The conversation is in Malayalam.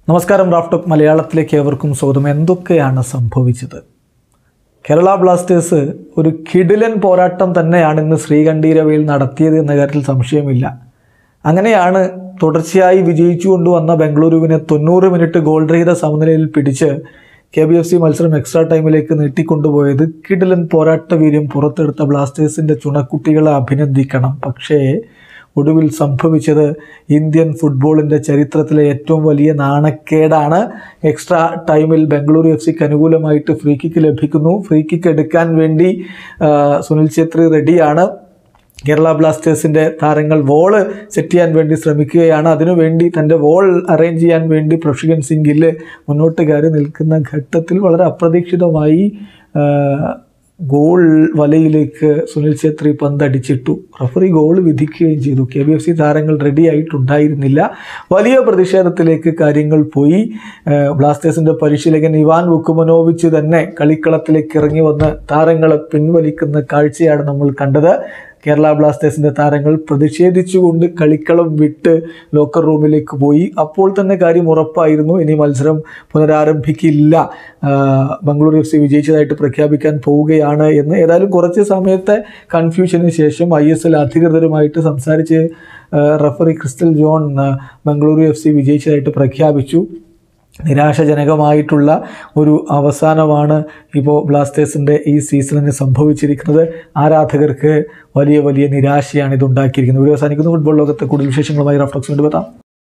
നമസ്കാരം റാഫ്റ്റോക്ക് മലയാളത്തിലേക്ക് ഏവർക്കും സ്വാഗതം എന്തൊക്കെയാണ് സംഭവിച്ചത് കേരള ബ്ലാസ്റ്റേഴ്സ് ഒരു കിടിലൻ പോരാട്ടം തന്നെയാണ് ഇന്ന് ശ്രീകണ്ഠീരവയിൽ നടത്തിയത് എന്ന കാര്യത്തിൽ സംശയമില്ല അങ്ങനെയാണ് തുടർച്ചയായി വിജയിച്ചു കൊണ്ടുവന്ന ബംഗളൂരുവിനെ തൊണ്ണൂറ് മിനിറ്റ് ഗോൾ രഹിത സമനിലയിൽ പിടിച്ച് കെ ബി എഫ് സി മത്സരം എക്സ്ട്രാ ടൈമിലേക്ക് നീട്ടിക്കൊണ്ടുപോയത് കിടിലൻ പോരാട്ട വീര്യം പുറത്തെടുത്ത ബ്ലാസ്റ്റേഴ്സിൻ്റെ ചുണക്കുട്ടികളെ അഭിനന്ദിക്കണം പക്ഷേ ഒടുവിൽ സംഭവിച്ചത് ഇന്ത്യൻ ഫുട്ബോളിൻ്റെ ചരിത്രത്തിലെ ഏറ്റവും വലിയ നാണക്കേടാണ് എക്സ്ട്രാ ടൈമിൽ ബംഗളൂരു എഫ് സിക്ക് അനുകൂലമായിട്ട് ഫ്രീ കിക്ക് ലഭിക്കുന്നു ഫ്രീ കിക്ക് എടുക്കാൻ വേണ്ടി ആ, സുനിൽ ഛേത്രി റെഡിയാണ് കേരള ബ്ലാസ്റ്റേഴ്സിൻ്റെ താരങ്ങൾ വോള് സെറ്റ് ചെയ്യാൻ വേണ്ടി ശ്രമിക്കുകയാണ് അതിനുവേണ്ടി തൻ്റെ വോൾ അറേഞ്ച് ചെയ്യാൻ വേണ്ടി പ്രഷികൻ സിംഗില് മുന്നോട്ട് കയറി നിൽക്കുന്ന ഘട്ടത്തിൽ വളരെ അപ്രതീക്ഷിതമായി ആ, ഗോൾ വലയിലേക്ക് സുനിൽ ഛേത്രി പന്തടിച്ചിട്ടു റഫറി ഗോൾ വിധിക്കുകയും ചെയ്തു കെ ബി എഫ് സി താരങ്ങൾ റെഡി ആയിട്ടുണ്ടായിരുന്നില്ല വലിയ പ്രതിഷേധത്തിലേക്ക് കാര്യങ്ങൾ പോയി ഏഹ് ബ്ലാസ്റ്റേഴ്സിൻ്റെ പരിശീലകൻ ഇവാൻ വുക്കുമനോവിച്ച് തന്നെ കളിക്കളത്തിലേക്ക് ഇറങ്ങി വന്ന് താരങ്ങളെ പിൻവലിക്കുന്ന കാഴ്ചയാണ് നമ്മൾ കണ്ടത് കേരള ബ്ലാസ്റ്റേഴ്സിൻ്റെ താരങ്ങൾ പ്രതിഷേധിച്ചുകൊണ്ട് കളിക്കളം വിട്ട് ലോക്കർ റൂമിലേക്ക് പോയി അപ്പോൾ തന്നെ കാര്യം ഉറപ്പായിരുന്നു ഇനി മത്സരം പുനരാരംഭിക്കില്ല ആ, ബംഗളൂരു എഫ് സി വിജയിച്ചതായിട്ട് പ്രഖ്യാപിക്കാൻ പോവുകയാണ് എന്ന് ഏതായാലും കുറച്ച് സമയത്തെ കൺഫ്യൂഷന് ശേഷം ഐ എസ് എൽ അധികൃതരുമായിട്ട് സംസാരിച്ച് ആ, റഫറി ക്രിസ്റ്റൽ ജോൺ ആ, ബംഗളൂരു എഫ് സി വിജയിച്ചതായിട്ട് പ്രഖ്യാപിച്ചു നിരാശജനകമായിട്ടുള്ള ഒരു അവസാനമാണ് ഇപ്പോൾ ബ്ലാസ്റ്റേഴ്സിൻ്റെ ഈ സീസണിന് സംഭവിച്ചിരിക്കുന്നത് ആരാധകർക്ക് വലിയ വലിയ നിരാശയാണ് ഇത് ഉണ്ടാക്കിയിരിക്കുന്നത് വീഡിയോ അവസാനിക്കുന്നു ഫുട്ബോൾ ലോകത്തെ കൂടുതൽ വിശേഷങ്ങളുമായി റഫ്ലക്സ് വേണ്ടി